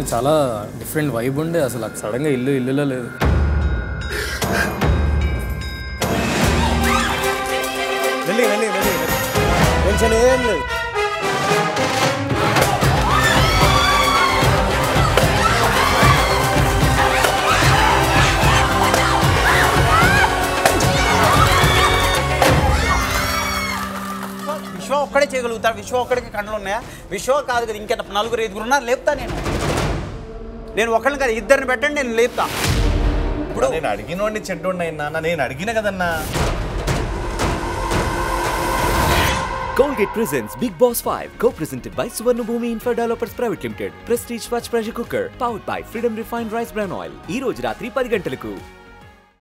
చాలా different vibe ఉండే అసలు సడన్గా ఇల్లు ఇల్లులో లేదు వెళ్ళి వెళ్ళి వెళ్ళి టెన్షన్ ఏం లేదు విశ్వ ఒక్కడే చేయగలుగుతాడు విశ్వ ఒక్కడికి కండలు ఉన్నాయా విశ్వ కాదు కదా ఇంకెంత నలుగురు ఐదుగురు ఉన్నారు లేపుతా నేను నేను ఒకళ్ళని కదా ఇద్దరిని పెట్టండి నేను లేపుతా ఇప్పుడు నేను అడిగిన వాడిని చెడ్డోడిని అయినా నేను అడిగిన కదన్నా Colgate presents Big Boss 5, co-presented by Suvarna Bhumi Infra Developers Private Limited. Prestige Swatch Pressure Cooker, powered by Freedom Refined Rice Bran Oil. ఈ రోజు రాత్రి పది గంటలకు